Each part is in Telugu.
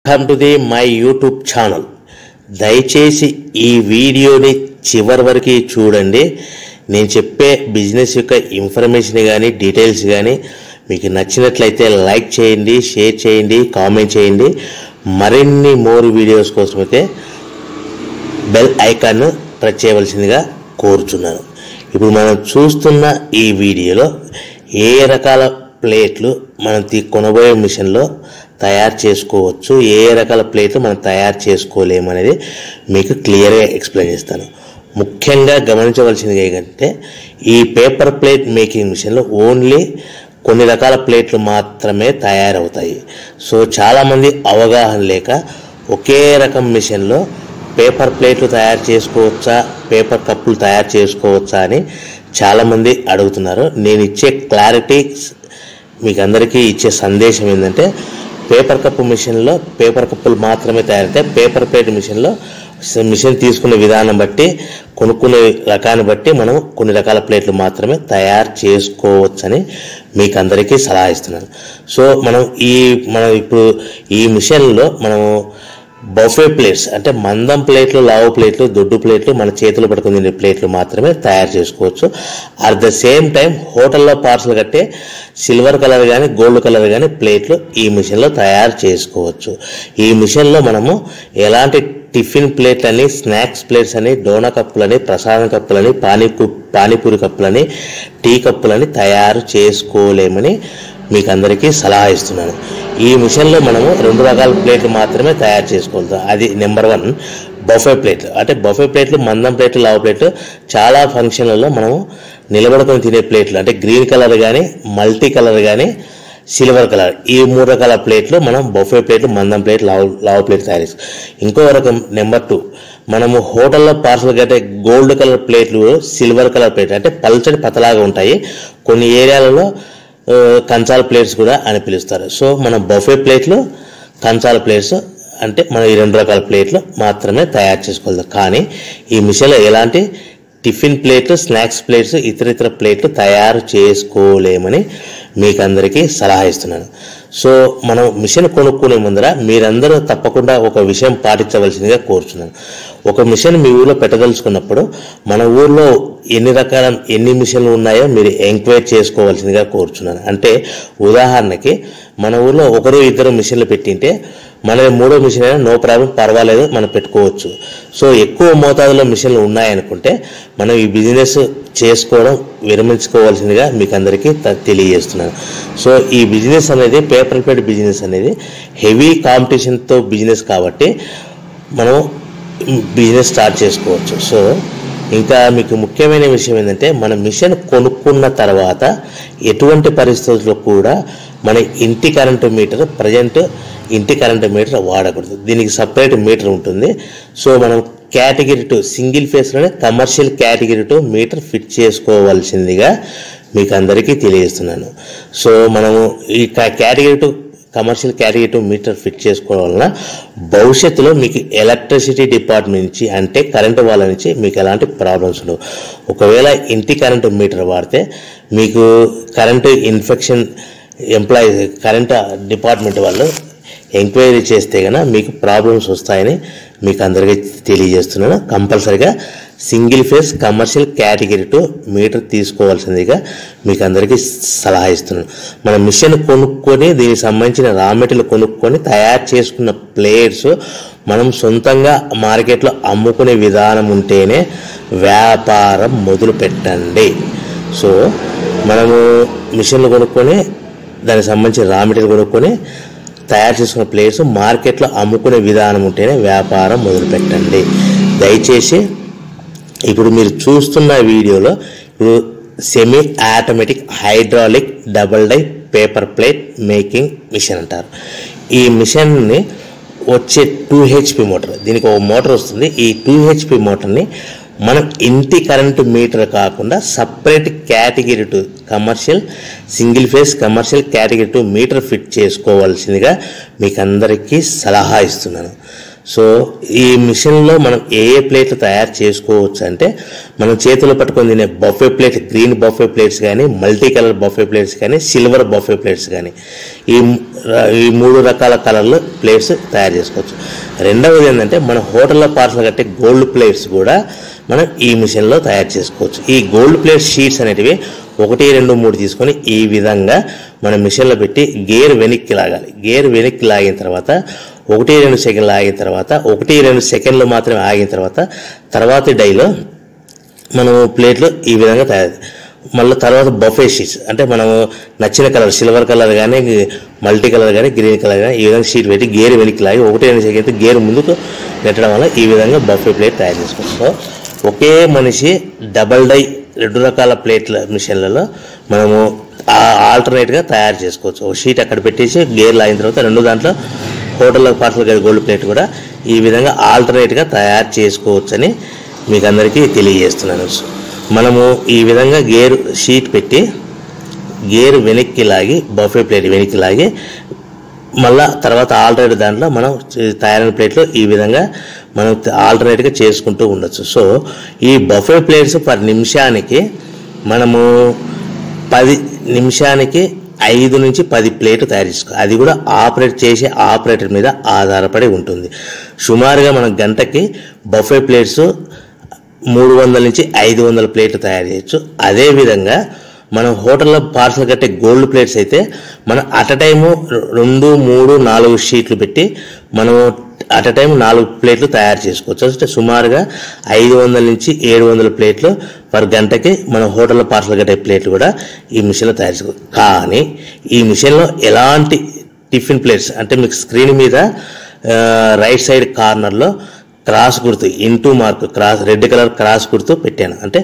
welcome to the my YouTube channel దయచేసి ఈ వీడియోని చివరి వరకు చూడండి నేను చెప్పే బిజినెస్ యొక్క ఇన్ఫర్మేషన్ కానీ డీటెయిల్స్ కానీ మీకు నచ్చినట్లయితే లైక్ చేయండి షేర్ చేయండి కామెంట్ చేయండి మరిన్ని మోర్ వీడియోస్ కోసమైతే బెల్ ఐకాన్ను ప్రెస్ చేయవలసిందిగా కోరుచున్నాను ఇప్పుడు మనం చూస్తున్న ఈ వీడియోలో ఏ రకాల ప్లేట్లు మనం తీ కొనబోయే మిషన్లో తయారు చేసుకోవచ్చు ఏ రకాల ప్లేట్లు మనం తయారు చేసుకోలేము అనేది మీకు క్లియర్గా ఎక్స్ప్లెయిన్ చేస్తాను ముఖ్యంగా గమనించవలసింది ఏంటంటే ఈ పేపర్ ప్లేట్ మేకింగ్ మిషన్లో ఓన్లీ కొన్ని రకాల ప్లేట్లు మాత్రమే తయారవుతాయి సో చాలామంది అవగాహన లేక ఒకే రకం మిషన్లో పేపర్ ప్లేట్లు తయారు చేసుకోవచ్చా పేపర్ కప్పులు తయారు చేసుకోవచ్చా అని చాలామంది అడుగుతున్నారు నేను ఇచ్చే క్లారిటీ మీకు అందరికీ ఇచ్చే సందేశం ఏంటంటే పేపర్ కప్పు మిషన్లో పేపర్ కప్పులు మాత్రమే తయారైతే పేపర్ ప్లేట్ మిషన్లో మిషన్ తీసుకునే విధానం బట్టి కొనుక్కునే రకాన్ని బట్టి మనం కొన్ని రకాల ప్లేట్లు మాత్రమే తయారు చేసుకోవచ్చని మీకు అందరికీ సలహా ఇస్తున్నాను సో మనం ఈ మనం ఇప్పుడు ఈ మిషన్లో మనము బఫే ప్లేట్స్ అంటే మందం ప్లేట్లు లావు ప్లేట్లు దొడ్డు ప్లేట్లు మన చేతులు పట్టుకుని తినే ప్లేట్లు మాత్రమే తయారు చేసుకోవచ్చు అట్ ద సేమ్ టైం హోటల్లో పార్సల్ కట్టే సిల్వర్ కలర్ కానీ గోల్డ్ కలర్ కానీ ప్లేట్లు ఈ మిషన్లో తయారు చేసుకోవచ్చు ఈ మిషన్లో మనము ఎలాంటి టిఫిన్ ప్లేట్లని స్నాక్స్ ప్లేట్స్ అని డోనా కప్పులని ప్రసాదం కప్పులని పానీపూ పానీపూరి కప్పులని టీ కప్పులని తయారు చేసుకోలేమని మీకు అందరికీ సలహా ఇస్తున్నాను ఈ మిషన్లో మనము రెండు రకాల ప్లేట్లు మాత్రమే తయారు చేసుకోగలుగుతాం అది నెంబర్ వన్ బఫే ప్లేట్లు అంటే బఫే ప్లేట్లు మందం ప్లేట్లు లావు ప్లేట్లు చాలా ఫంక్షన్లలో మనము నిలబడుకొని తినే ప్లేట్లు అంటే గ్రీన్ కలర్ కానీ మల్టీ కలర్ కానీ సిల్వర్ కలర్ ఈ మూడు రకాల ప్లేట్లు మనం బఫే ప్లేట్లు మందం ప్లేట్ లావు లావు ప్లేట్ తయారు చేసుకో ఇంకో రకం నెంబర్ టూ మనము హోటల్లో పార్సల్ కట్టే గోల్డ్ కలర్ ప్లేట్లు సిల్వర్ కలర్ ప్లేట్ అంటే పల్చడి పతలాగా ఉంటాయి కొన్ని ఏరియాలలో ఆ, కంచాల ప్లేట్స్ కూడా అని పిలుస్తారు సో మన బఫే ప్లేట్లు కంచాల ప్లేట్స్ అంటే మనం ఈ రెండు రకాల ప్లేట్లు మాత్రమే తయారు చేసుకోగలుగుతాం కానీ ఈ మిషన్లో ఎలాంటి టిఫిన్ ప్లేట్లు స్నాక్స్ ప్లేట్స్ ఇతర ఇతర ప్లేట్లు తయారు చేసుకోలేమని మీకు అందరికీ సలహా ఇస్తున్నాను సో మనం మిషన్ కొనుక్కునే ముందర మీరందరూ తప్పకుండా ఒక విషయం పాటించవలసిందిగా కోరుచున్నాను ఒక మిషన్ మీ ఊళ్ళో పెట్టదలుచుకున్నప్పుడు మన ఊర్లో ఎన్ని రకాల ఎన్ని మిషన్లు ఉన్నాయో మీరు ఎంక్వైరీ చేసుకోవాల్సిందిగా కోరుచున్నాను అంటే ఉదాహరణకి మన ఊర్లో ఒకరు ఇద్దరు మిషన్లు పెట్టింటే మన మూడో మిషన్ అయినా నో ప్రాబ్లం పర్వాలేదు మనం పెట్టుకోవచ్చు సో ఎక్కువ మోతాదులో మిషన్లు ఉన్నాయనుకుంటే మనం ఈ బిజినెస్ చేసుకోవడం విరమించుకోవాల్సిందిగా మీకు అందరికీ త- తెలియజేస్తున్నాను సో ఈ బిజినెస్ అనేది పేపర్ ప్లేట్ బిజినెస్ అనేది హెవీ కాంపిటీషన్తో బిజినెస్ కాబట్టి మనం బిజినెస్ స్టార్ట్ చేసుకోవచ్చు సో ఇంకా మీకు ముఖ్యమైన విషయం ఏంటంటే మన మిషన్ కొనుక్కున్న తర్వాత ఎటువంటి పరిస్థితుల్లో కూడా మన ఇంటి కరెంటు మీటర్ ప్రజెంట్ ఇంటి కరెంటు మీటర్ వాడకూడదు దీనికి సపరేట్ మీటర్ ఉంటుంది సో మనం కేటగిరీ టూ సింగిల్ ఫేస్లోనే commercial category two meter fit చేసుకోవాల్సిందిగా మీకు అందరికీ తెలియజేస్తున్నాను సో మనము ఈ category two commercial category two meter fit చేసుకోవడం వలన భవిష్యత్తులో మీకు ఎలక్ట్రిసిటీ డిపార్ట్మెంట్ నుంచి అంటే కరెంటు వాళ్ళ నుంచి మీకు ఎలాంటి ప్రాబ్లమ్స్ ఉండవు ఒకవేళ ఇంటి కరెంటు మీటర్ వాడితే మీకు current infection employee current department వాళ్ళు ఎంక్వైరీ చేస్తే కనుక మీకు ప్రాబ్లమ్స్ వస్తాయని మీకు అందరికీ తెలియజేస్తున్నాను కంపల్సరిగా single phase commercial category two meter తీసుకోవాల్సిందిగా మీకు అందరికీ సలహా ఇస్తున్నాను మన మిషన్ కొనుక్కొని దీనికి సంబంధించిన రా మెటీరియల్ కొనుక్కొని తయారు చేసుకున్న ప్లేట్స్ మనం సొంతంగా మార్కెట్లో అమ్ముకునే విధానం ఉంటేనే వ్యాపారం మొదలు పెట్టండి సో మనము మిషన్లు కొనుక్కొని దానికి సంబంధించిన రా మెటీరియల్ కొనుక్కొని తయారు చేసుకున్న ప్లేట్స్ మార్కెట్లో అమ్ముకునే విధానం ఉంటేనే వ్యాపారం మొదలు పెట్టండి దయచేసి ఇప్పుడు మీరు చూస్తున్న వీడియోలో ఇప్పుడు semi automatic hydraulic double die paper plate making machine అంటారు ఈ మిషన్ని వచ్చే టూ హెచ్పి మోటార్ దీనికి ఒక మోటార్ వస్తుంది ఈ టూ హెచ్పి మోటార్ని మనం ఇంటి కరెంటు మీటర్ కాకుండా separate category two commercial single phase commercial category two meter fit చేసుకోవాల్సిందిగా మీకు అందరికీ సలహా ఇస్తున్నాను సో ఈ మిషన్లో మనం ఏ ఏ ప్లేట్లు తయారు చేసుకోవచ్చు అంటే మనం చేతిలో పట్టుకొని తినే buffet plate green buffet plates కానీ మల్టీ కలర్ బఫే ప్లేట్స్ కానీ సిల్వర్ బఫే ప్లేట్స్ కానీ ఈ ఈ మూడు రకాల కలర్లు ప్లేట్స్ తయారు చేసుకోవచ్చు రెండవది ఏంటంటే మన హోటల్లో పార్సల్ కట్టే గోల్డ్ ప్లేట్స్ కూడా మనం ఈ మిషన్లో తయారు చేసుకోవచ్చు ఈ గోల్డ్ ప్లేట్ షీట్స్ అనేటివి ఒకటి రెండు మూడు తీసుకొని ఈ విధంగా మన మిషన్లో పెట్టి గేర్ వెనక్కి లాగాలి గేర్ వెనక్కి లాగిన తర్వాత ఒకటి రెండు సెకండ్లు ఆగిన తర్వాత ఒకటి రెండు సెకండ్లు మాత్రమే ఆగిన తర్వాత తర్వాతి డైలో మనము ప్లేట్లు ఈ విధంగా తయారు మళ్ళీ తర్వాత బఫే షీట్స్ అంటే మనము నచ్చిన కలర్ సిల్వర్ కలర్ కానీ మల్టీ కలర్ కానీ గ్రీన్ కలర్ కానీ ఈ విధంగా షీట్ పెట్టి గేర్ వెనక్కి లాగి ఒకటి రెండు సెకండ్ గేర్ ముందుకు నెట్టడం వల్ల ఈ విధంగా బఫే ప్లేట్ తయారు చేసుకోవచ్చు సో ఒకే మనిషి డబల్ డై రెండు రకాల ప్లేట్ల మిషన్లలో మనము ఆల్టర్నేట్గా తయారు చేసుకోవచ్చు ఒక షీట్ అక్కడ పెట్టేసి గేర్ లాగిన తర్వాత రెండు దాంట్లో హోటల్లో పార్సల్ గది గోల్డ్ ప్లేట్ కూడా ఈ విధంగా ఆల్టర్నేట్గా తయారు చేసుకోవచ్చని మీకు అందరికీ తెలియజేస్తున్నాను మనము ఈ విధంగా గేర్ షీట్ పెట్టి గేర్ వెనక్కి లాగి బఫే ప్లేట్ వెనక్కి లాగి మళ్ళా తర్వాత ఆల్టర్నేట్ దాంట్లో మనం తయారైన ప్లేట్లో ఈ విధంగా మనం ఆల్టర్నేట్గా చేసుకుంటూ ఉండొచ్చు సో ఈ బఫే ప్లేట్స్ పర్ నిమిషానికి మనము పది నిమిషానికి ఐదు నుంచి పది ప్లేట్ తయారు చేసుకో అది కూడా ఆపరేట్ చేసే ఆపరేటర్ మీద ఆధారపడి ఉంటుంది సుమారుగా మనం గంటకి బఫే ప్లేట్స్ మూడు వందల నుంచి ఐదు వందల ప్లేట్లు తయారు చేయొచ్చు అదేవిధంగా మనం హోటల్లో పార్సల్ కట్టే గోల్డ్ ప్లేట్స్ అయితే మనం అట్ టైము రెండు మూడు నాలుగు షీట్లు పెట్టి మనము అట్ టైం నాలుగు ప్లేట్లు తయారు చేసుకోవచ్చు అంటే సుమారుగా ఐదు వందల నుంచి ఏడు వందల ప్లేట్లు పర్ గంటకి మన హోటల్లో పార్సల్ కట్టే ప్లేట్లు కూడా ఈ మిషన్లో తయారు చేసుకోవచ్చు కానీ ఈ మిషన్లో ఎలాంటి టిఫిన్ ప్లేట్స్ అంటే మీకు స్క్రీన్ మీద రైట్ సైడ్ కార్నర్లో క్రాస్ గుర్తు into mark cross red colour cross గుర్తు పెట్టాను అంటే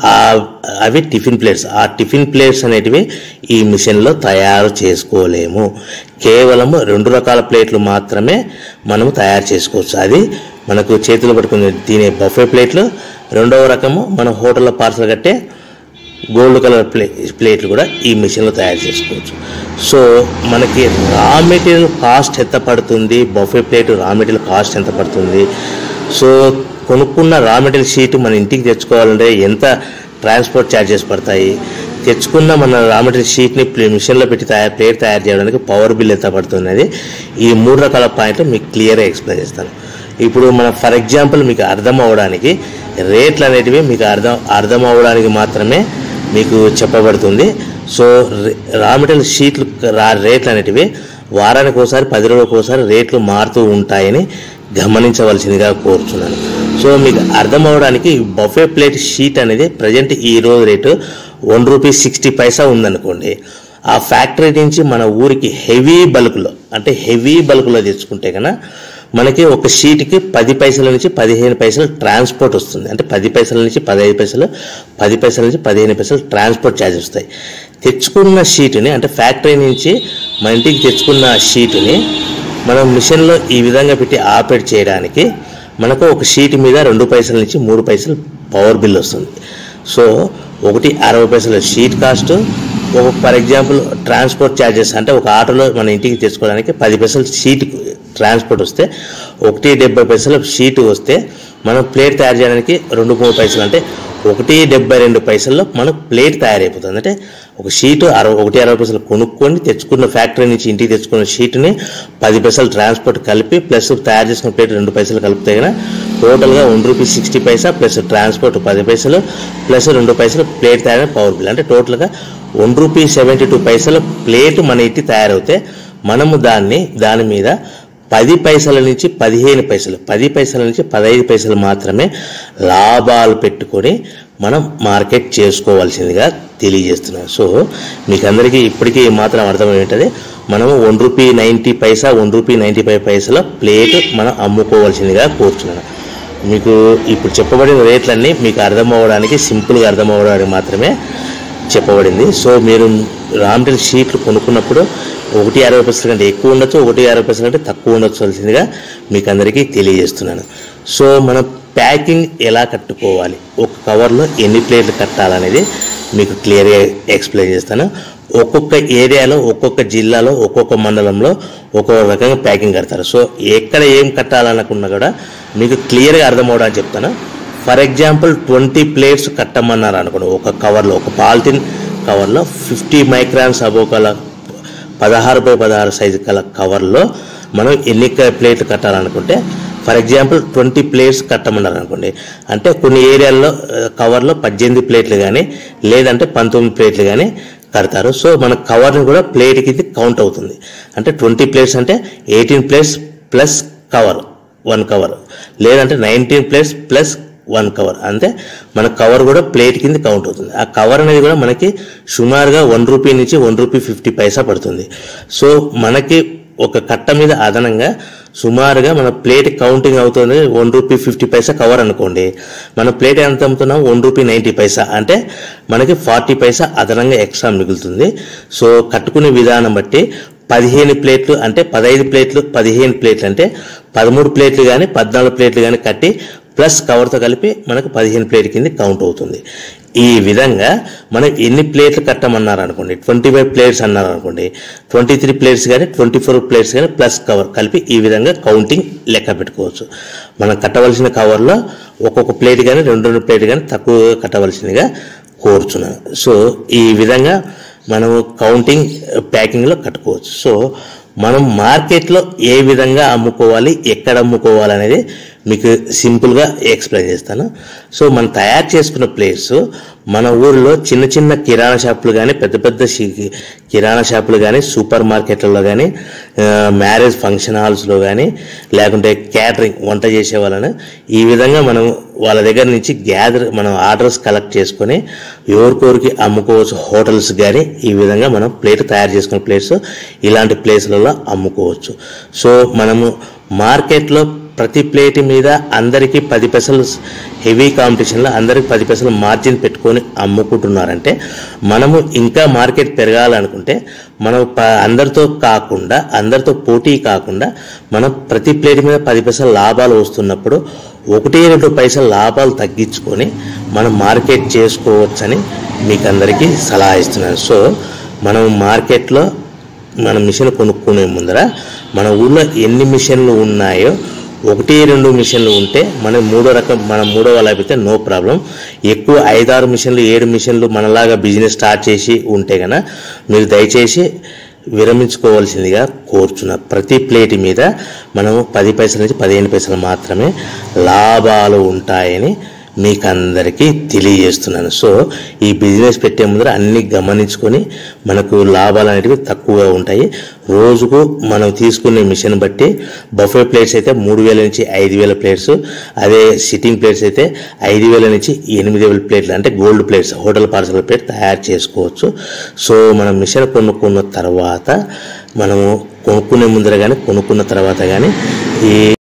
అవి టిఫిన్ ప్లేట్స్ ఆ టిఫిన్ ప్లేట్స్ అనేటివి ఈ మిషన్లో తయారు చేసుకోలేము కేవలము రెండు రకాల ప్లేట్లు మాత్రమే మనము తయారు చేసుకోవచ్చు అది మనకు చేతిలో పట్టుకుని తినే బఫే ప్లేట్లు రెండవ రకము మన హోటల్లో పార్సల్ కట్టే గోల్డ్ కలర్ ప్లే ప్లేట్లు కూడా ఈ మిషన్లో తయారు చేసుకోవచ్చు సో మనకి రా మెటీరియల్ కాస్ట్ ఎంత పడుతుంది buffet plate raw material cost ఎంత పడుతుంది సో కొనుక్కున్న రా మెటీరియల్ షీట్ మన ఇంటికి తెచ్చుకోవాలంటే ఎంత ట్రాన్స్పోర్ట్ ఛార్జెస్ పడతాయి తెచ్చుకున్న మన రా మెటీరియల్ షీట్ని మిషన్లో పెట్టి తయారు ప్లేట్ తయారు చేయడానికి పవర్ బిల్ ఎంత పడుతుంది ఈ మూడు రకాల పాయింట్లు మీకు క్లియర్గా ఎక్స్ప్లెయిన్ చేస్తాను ఇప్పుడు మన ఫర్ ఎగ్జాంపుల్ మీకు అర్థం అవ్వడానికి రేట్లు అనేటివి మీకు అర్థం అర్థం అవ్వడానికి మాత్రమే మీకు చెప్పబడుతుంది సో రా మెటీరియల్ షీట్లు రా రేట్లు అనేటివి వారానికి ఒకసారి పది రోజులకు ఒకసారి రేట్లు మారుతూ ఉంటాయని గమనించవలసిందిగా కోరుచున్నాను సో మీకు అర్థం అవడానికి బఫే ప్లేట్ షీట్ అనేది ప్రజెంట్ ఈ రోజు rate one rupee sixty paisa ఉందనుకోండి ఆ ఫ్యాక్టరీ నుంచి మన ఊరికి హెవీ బల్క్లో అంటే హెవీ బల్క్లో తెచ్చుకుంటే కన్నా మనకి ఒక షీట్కి పది పైసల నుంచి పదిహేను పైసలు ట్రాన్స్పోర్ట్ వస్తుంది అంటే పది పైసల నుంచి పదహైదు పైసలు పది పైసల నుంచి పదిహేను పైసలు ట్రాన్స్పోర్ట్ ఛార్జెస్ వస్తాయి తెచ్చుకున్న షీటుని అంటే ఫ్యాక్టరీ నుంచి మన ఇంటికి తెచ్చుకున్న షీటుని మనం మిషన్లో ఈ విధంగా పెట్టి ఆపరేట్ చేయడానికి మనకు ఒక షీట్ మీద రెండు పైసల నుంచి మూడు పైసలు పవర్ బిల్ వస్తుంది సో ఒకటి అరవై పైసల షీట్ కాస్ట్ ఒక ఫర్ ఎగ్జాంపుల్ ట్రాన్స్పోర్ట్ ఛార్జెస్ అంటే ఒక ఆటోలో మన ఇంటికి తెచ్చుకోవడానికి పది పైసలు షీట్ ట్రాన్స్పోర్ట్ వస్తే ఒకటి డెబ్బై పైసలు షీట్ వస్తే మనం ప్లేట్ తయారు చేయడానికి రెండు మూడు పైసలు అంటే ఒకటి డెబ్బై రెండు పైసల్లో మనకు ప్లేట్ తయారైపోతుంది అంటే ఒక షీటు అరవై ఒకటి అరవై పైసలు కొనుక్కొని తెచ్చుకున్న ఫ్యాక్టరీ నుంచి ఇంటికి తెచ్చుకున్న షీట్ని పది పైసలు ట్రాన్స్పోర్ట్ కలిపి ప్లస్ తయారు చేసిన ప్లేట్ రెండు పైసలు కలిపితే కనుక టోటల్గా one rupee sixty paisa plus transport పది పైసలు ప్లస్ రెండు పైసలు ప్లేట్ తయారైన పవర్ బిల్ అంటే టోటల్గా వన్ రూపీ సెవెంటీ టూ పైసలు ప్లేట్ మన ఇంటి తయారవుతే మనము దాన్ని దాని మీద పది పైసల నుంచి పదిహేను పైసలు పది పైసల నుంచి పదహైదు పైసలు మాత్రమే లాభాలు పెట్టుకొని మనం మార్కెట్ చేసుకోవాల్సిందిగా తెలియజేస్తున్నాను సో మీకు అందరికీ ఇప్పటికీ మాత్రం అర్థమై మనము one rupee ninety paisa one rupee ninety five పైసల ప్లేట్ మనం అమ్ముకోవాల్సిందిగా కోరుతున్నాను మీకు ఇప్పుడు చెప్పబడిన రేట్లన్నీ మీకు అర్థం అవ్వడానికి సింపుల్గా అర్థం అవ్వడానికి మాత్రమే చెప్పబడింది సో మీరు రా మెటీరియల్ షీట్లు కొనుక్కున్నప్పుడు ఒకటి అరవై పైసల కంటే ఎక్కువ ఉండొచ్చు ఒకటి అరవై పైసల కంటే తక్కువ ఉండొచ్చు వలసిందిగా మీకు అందరికీ తెలియజేస్తున్నాను సో మన ప్యాకింగ్ ఎలా కట్టుకోవాలి ఒక కవర్లో ఎన్ని ప్లేట్లు కట్టాలనేది మీకు క్లియర్గా ఎక్స్ప్లెయిన్ చేస్తాను ఒక్కొక్క ఏరియాలో ఒక్కొక్క జిల్లాలో ఒక్కొక్క మండలంలో ఒక్కొక్క రకంగా ప్యాకింగ్ కడతారు సో ఎక్కడ ఏం కట్టాలనుకున్నా కూడా మీకు క్లియర్గా అర్థమవడానికి చెప్తాను ఫర్ ఎగ్జాంపుల్ ట్వంటీ ప్లేట్స్ కట్టమన్నారు అనుకోండి ఒక కవర్లో ఒక పాలిథిన్ కవర్లో ఫిఫ్టీ మైక్రాన్స్ అబోకల పదహారు బై పదహారు సైజు గల కవర్లో మనం ఎన్ని క- ప్లేట్లు కట్టాలనుకుంటే ఫర్ ఎగ్జాంపుల్ ట్వంటీ ప్లేట్స్ కట్టమన్నారు అనుకోండి అంటే కొన్ని ఏరియాల్లో ఆ, కవర్లో పద్దెనిమిది ప్లేట్లు కానీ లేదంటే పంతొమ్మిది ప్లేట్లు కానీ కడతారు సో మన కవర్ని కూడా ప్లేట్కి ఇది కౌంట్ అవుతుంది అంటే ట్వంటీ ప్లేట్స్ అంటే eighteen plates plus cover one cover లేదంటే nineteen plates plus one cover అంటే మన కవర్ కూడా ప్లేట్ కింద కౌంట్ అవుతుంది ఆ కవర్ అనేది కూడా మనకి సుమారుగా వన్ రూపీ నుంచి వన్ రూపీ ఫిఫ్టీ పైసా పడుతుంది సో మనకి ఒక కట్ట మీద అదనంగా సుమారుగా మన ప్లేట్ కౌంటింగ్ అవుతుంది one rupee fifty paisa cover అనుకోండి మన ప్లేట్ ఎంత అమ్ముతున్నాం వన్ రూపీ నైంటీ పైసా అంటే మనకి ఫార్టీ పైసా అదనంగా ఎక్స్ట్రా మిగులుతుంది సో కట్టుకునే విధానం బట్టి పదిహేను ప్లేట్లు అంటే పదహైదు ప్లేట్లు పదిహేను ప్లేట్లు అంటే పదమూడు ప్లేట్లు కానీ పద్నాలుగు ప్లేట్లు కానీ కట్టి ప్లస్ కవర్తో కలిపి మనకు పదిహేను ప్లేట్ కింద కౌంట్ అవుతుంది ఈ విధంగా మనం ఎన్ని ప్లేట్లు కట్టమన్నారు అనుకోండి ట్వంటీ ఫైవ్ ప్లేట్స్ అన్నారు అనుకోండి ట్వంటీ త్రీ ప్లేట్స్ కానీ ట్వంటీ ఫోర్ ప్లేట్స్ కానీ ప్లస్ కవర్ కలిపి ఈ విధంగా కౌంటింగ్ లెక్క పెట్టుకోవచ్చు మనం కట్టవలసిన కవర్లో ఒక్కొక్క ప్లేట్ కానీ రెండు రెండు ప్లేట్ కానీ తక్కువగా కట్టవలసిందిగా కోరుచున్నాను సో ఈ విధంగా మనము కౌంటింగ్ ప్యాకింగ్లో కట్టుకోవచ్చు సో మనం మార్కెట్లో ఏ విధంగా అమ్ముకోవాలి ఎక్కడ అమ్ముకోవాలి అనేది మీకు సింపుల్గా ఎక్స్ప్లెయిన్ చేస్తాను సో మనం తయారు చేసుకున్న ప్లేస్ మన ఊరిలో చిన్న చిన్న కిరాణా షాపులు కానీ పెద్ద పెద్ద షి- కిరాణా షాపులు కానీ సూపర్ మార్కెట్లలో కానీ మ్యారేజ్ ఫంక్షన్ హాల్స్లో కానీ లేకుంటే క్యాటరింగ్ వంట చేసే వాళ్ళని ఈ విధంగా మనం వాళ్ళ దగ్గర నుంచి గ్యాదర్ మనం ఆర్డర్స్ కలెక్ట్ చేసుకొని ఎవరికొరికి అమ్ముకోవచ్చు హోటల్స్ కానీ ఈ విధంగా మనం ప్లేట్ తయారు చేసుకున్న ప్లేట్స్ ఇలాంటి ప్లేస్లలో అమ్ముకోవచ్చు సో మనము మార్కెట్లో ప్రతి ప్లేట్ మీద అందరికీ పది పైసలు హెవీ కాంపిటీషన్లో అందరికి పది పైసలు మార్జిన్ పెట్టుకొని అమ్ముకుంటున్నారంటే మనము ఇంకా మార్కెట్ పెరగాలనుకుంటే మనం ప అందరితో కాకుండా అందరితో పోటీ కాకుండా మనం ప్రతి ప్లేట్ మీద పది పైసలు లాభాలు వస్తున్నప్పుడు ఒకటి రెండు పైసలు లాభాలు తగ్గించుకొని మనం మార్కెట్ చేసుకోవచ్చని మీకు అందరికీ సలహా ఇస్తున్నాను సో మనం మార్కెట్లో మన మిషన్ కొనుక్కునే ముందర మన ఊళ్ళో ఎన్ని మిషన్లు ఉన్నాయో ఒకటి రెండు మిషన్లు ఉంటే మనం మూడో రకం మనం మూడో వాళ్ళు అయిపోతే నో ప్రాబ్లం ఎక్కువ ఐదారు మిషన్లు ఏడు మిషన్లు మనలాగా బిజినెస్ స్టార్ట్ చేసి ఉంటే కనుక మీరు దయచేసి విరమించుకోవాల్సిందిగా కోరుచున్న ప్రతి ప్లేట్ మీద మనము పది పైసల నుంచి పదిహేను పైసలు మాత్రమే లాభాలు ఉంటాయని మీకు అందరికీ తెలియజేస్తున్నాను సో ఈ బిజినెస్ పెట్టే ముందర అన్ని గమనించుకొని మనకు లాభాలు అనేటివి తక్కువగా ఉంటాయి రోజుకు మనం తీసుకునే మిషన్ బట్టి బఫే ప్లేట్స్ అయితే మూడు వేల నుంచి ఐదు వేల ప్లేట్స్ అదే సిట్టింగ్ ప్లేట్స్ అయితే ఐదు వేల నుంచి ఎనిమిది వేల ప్లేట్లు అంటే gold plates hotel parcel plate తయారు చేసుకోవచ్చు సో మనం మిషన్ కొనుక్కున్న తర్వాత మనము కొనుక్కునే ముందర కానీ కొనుక్కున్న తర్వాత కానీ ఈ